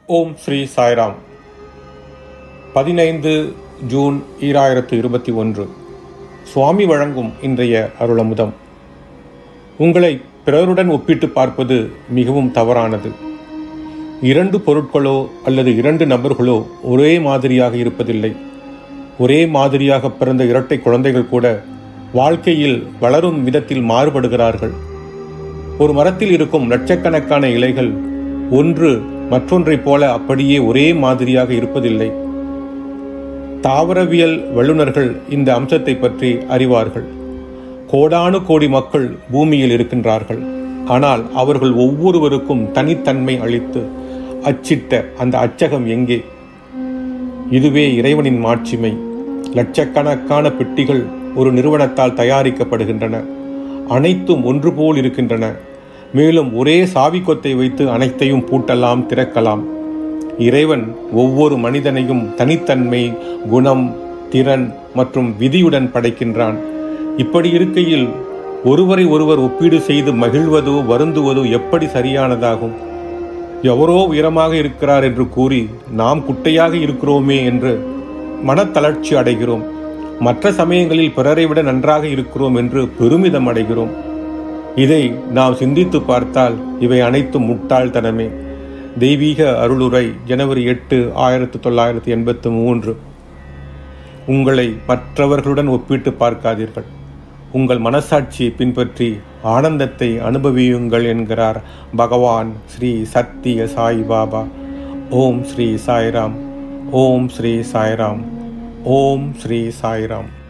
ஓம் ஸ்ரீ சாய்ராம் பதினைந்து ஜூன் ஈராயிரத்து இருபத்தி ஒன்று சுவாமி வழங்கும் இன்றைய அருளமுதம் உங்களை பிறருடன் ஒப்பிட்டு பார்ப்பது மிகவும் தவறானது இரண்டு பொருட்களோ அல்லது இரண்டு நபர்களோ ஒரே மாதிரியாக இருப்பதில்லை ஒரே மாதிரியாக பிறந்த இரட்டை குழந்தைகள் கூட வாழ்க்கையில் வளரும் விதத்தில் மாறுபடுகிறார்கள் ஒரு மரத்தில் இருக்கும் லட்சக்கணக்கான இலைகள் ஒன்று மற்றொன்றைப் போல அப்படியே ஒரே மாதிரியாக இருப்பதில்லை தாவரவியல் வல்லுநர்கள் இந்த அம்சத்தை பற்றி அறிவார்கள் கோடானு கோடி மக்கள் பூமியில் இருக்கின்றார்கள் ஆனால் அவர்கள் ஒவ்வொருவருக்கும் தனித்தன்மை அளித்து அச்சிட்ட அந்த அச்சகம் எங்கே இதுவே இறைவனின் மாட்சிமை லட்சக்கணக்கான பெட்டிகள் ஒரு நிறுவனத்தால் தயாரிக்கப்படுகின்றன அனைத்தும் ஒன்று போல் இருக்கின்றன மேலும் ஒரே சாவிக்கொத்தை வைத்து அனைத்தையும் பூட்டலாம் திறக்கலாம் இறைவன் ஒவ்வொரு மனிதனையும் தனித்தன்மை குணம் திறன் மற்றும் விதியுடன் படைக்கின்றான் இப்படி இருக்கையில் ஒருவரை ஒருவர் ஒப்பீடு செய்து மகிழ்வதோ வருந்துவதோ எப்படி சரியானதாகும் எவரோ உயரமாக இருக்கிறார் என்று கூறி நாம் குட்டையாக இருக்கிறோமே என்று மனத்தளர்ச்சி அடைகிறோம் மற்ற சமயங்களில் பிறரை விட நன்றாக இருக்கிறோம் என்று பெருமிதம் அடைகிறோம் இதை நாம் சிந்தித்து பார்த்தால் இவை அனைத்தும் முட்டாள்தனமே தெய்வீக அருளுரை ஜனவரி எட்டு ஆயிரத்தி தொள்ளாயிரத்தி எண்பத்தி மூன்று உங்களை மற்றவர்களுடன் ஒப்பிட்டு பார்க்காதீர்கள் உங்கள் மனசாட்சியை பின்பற்றி ஆனந்தத்தை அனுபவியுங்கள் என்கிறார் பகவான் ஸ்ரீ சத்திய சாய் பாபா ஓம் ஸ்ரீ சாய்ராம் ஓம் ஸ்ரீ சாய்ராம் ஓம் ஸ்ரீ சாய்ராம்